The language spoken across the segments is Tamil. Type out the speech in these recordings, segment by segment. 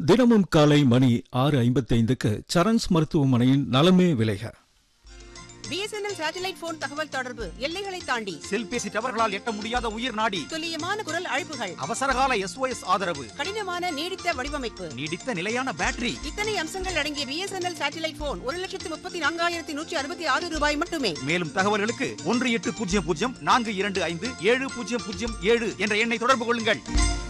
தினமும் காலை மணி ஆறு ஐம்பத்தைந்துக்கு சரண்ஸ் மருத்துவமனையின் நலமே விளைக பிஎஸ்என்எல் சேட்டலைட் போன் தகவல் தொடர்பு எல்லைகளை தாண்டி செல்பேசி டவர்களால் எட்ட முடியாத உயிர் நாடி துல்லியமான குரல் அழைப்புகள் அவசரகால எஸ்ஓஎஸ் ஆதரவு கடினமான நீடித்த வடிவமைப்பு நீடித்த நிலையான பேட்டரி இத்தனை அம்சங்கள் அடங்கிய பிஎஸ்என்எல் சேட்டலைட் போன் ஒரு லட்சத்து முப்பத்தி நான்காயிரத்தி நூற்றி அறுபத்தி ஆறு ரூபாய் மட்டுமே மேலும் தகவல்களுக்கு ஒன்று எட்டு பூஜ்ஜியம் பூஜ்ஜியம் நான்கு இரண்டு ஐந்து ஏழு பூஜ்ஜியம் பூஜ்ஜியம் ஏழு என்ற எண்ணை தொடர்பு கொள்ளுங்கள்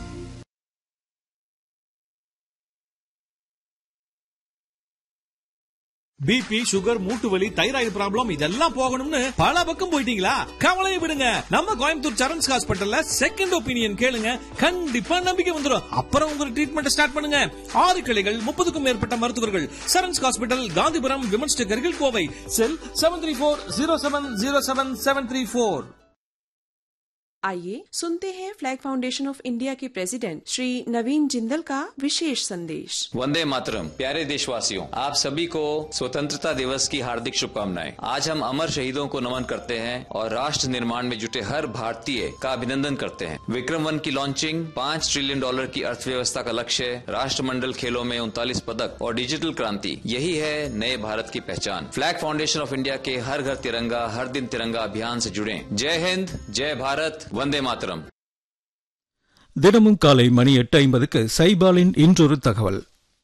பிபி சுகர் மூட்டு வலி தைராய்டு ப்ராப்ளம் இதெல்லாம் போகணும்னு பல பக்கம் போயிட்டீங்களா கவலையை விடுங்க நம்ம கோயம்புத்தூர் சரண்ஸ் ஹாஸ்பிட்டல்ல செகண்ட் ஒப்பீனியன் கேளுங்க கண்டிப்பா நம்பிக்கை வந்துடும் அப்புறம் உங்க ட்ரீட்மெண்ட் ஸ்டார்ட் பண்ணுங்க ஆறு கிளைகள் முப்பதுக்கும் மேற்பட்ட மருத்துவர்கள் சரண்ஸ் ஹாஸ்பிட்டல் காந்திபுரம் விமன்ஸ் டெக்கர்கள் Kovai cell seven three four zero seven zero seven seven three four आइए सुनते हैं फ्लैग फाउंडेशन ऑफ इंडिया के प्रेसिडेंट श्री नवीन जिंदल का विशेष संदेश वंदे मातरम प्यारे देशवासियों आप सभी को स्वतंत्रता दिवस की हार्दिक शुभकामनाएं आज हम अमर शहीदों को नमन करते हैं और राष्ट्र निर्माण में जुटे हर भारतीय का अभिनंदन करते हैं विक्रम वन की लॉन्चिंग पाँच ट्रिलियन डॉलर की अर्थव्यवस्था का लक्ष्य राष्ट्रमंडल खेलों में उनतालीस पदक और डिजिटल क्रांति यही है नए भारत की पहचान फ्लैग फाउंडेशन ऑफ इंडिया के हर घर तिरंगा हर दिन तिरंगा अभियान से जुड़े जय हिंद जय भारत वंदे मातरम தினமும் காலை மணி எட்டு ஐம்பதுக்கு சைபாலின் இன்றொரு தகவல்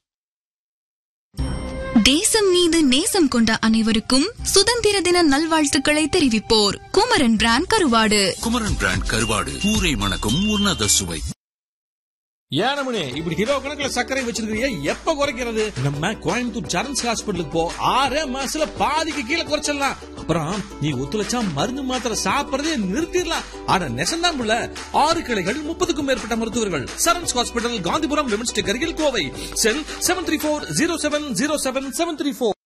தேசம் மீது நேசம் கொண்ட அனைவருக்கும் சுதந்திர தின நல்வாழ்த்துக்களை தெரிவிப்போர் குமரன் பிராண்ட் கருவாடு குமரன் பிராண்ட் கருவாடு ஊரை மணக்கும் உன்னத சுவை ஏனமனே இப்படி கிலோ கணக்குல சர்க்கரை வச்சிருக்கிறிய எப்ப குறைக்கிறது நம்ம கோயம்புத்தூர் சரண்ஸ் ஹாஸ்பிட்டலுக்கு போ ஆறே மாசத்துல பாதிக்கு கீழே குறைச்சிடலாம் அப்புறம் நீ ஒத்துழைச்சா மருந்து மாத்திரை சாப்பிடறதே நிறுத்திடலாம் ஆனா நெசந்தான் புள்ள ஆறு கிளைகள் முப்பதுக்கும் மேற்பட்ட மருத்துவர்கள் சரண்ஸ் ஹாஸ்பிட்டல் காந்திபுரம் விமன்ஸ் அருகில் Kovai cell seven three four zero seven zero seven seven three four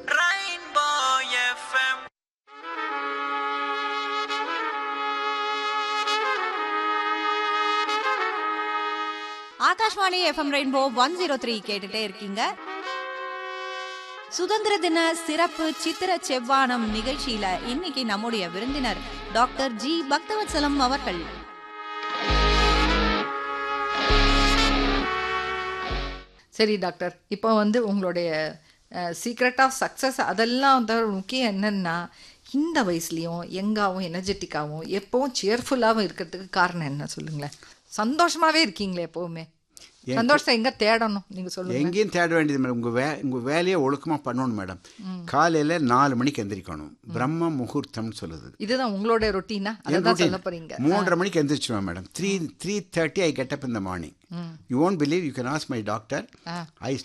Akashvani FM rainbow one zero three கேட்டுட்டே இருக்கீங்க சுதந்திர தின சிறப்பு சித்திர செவ்வானம் நிகழ்ச்சியில இன்னைக்கு நம்முடைய விருந்தினர் டாக்டர் ஜி பக்தவத்சலம் அவர்கள் சரி டாக்டர் இப்போ வந்து உங்களுடைய சீக்ரெட் ஆஃப் சக்ஸஸ் அதெல்லாம் வந்து முக்கியம் என்னன்னா இந்த வயசுலயும் எங்காவும் எனர்ஜெட்டிக்காகவும் எப்பவும் சியர்ஃபுல்லாகவும் இருக்கிறதுக்கு காரணம் என்ன சொல்லுங்களேன் சந்தோஷமாவே இருக்கீங்களே எப்பவுமே சந்தோஷத்தை எங்க தேடணும் நீங்க சொல்லுங்க எங்கேயும் தேட வேண்டியது மேடம் உங்கள் வே உங்கள் வேலையை ஒழுக்கமாக பண்ணணும் மேடம் காலையில் நாலு மணிக்கு எந்திரிக்கணும் பிரம்ம முகூர்த்தம்னு சொல்லுது இதுதான் உங்களோட ரொட்டீனா என் அதான் routine. சொல்ல போறீங்க மூன்றரை மணிக்கு எந்திரிச்சிருவேன் madam three three thirty I get up இந்த morning you won't believe you can ask my doctor I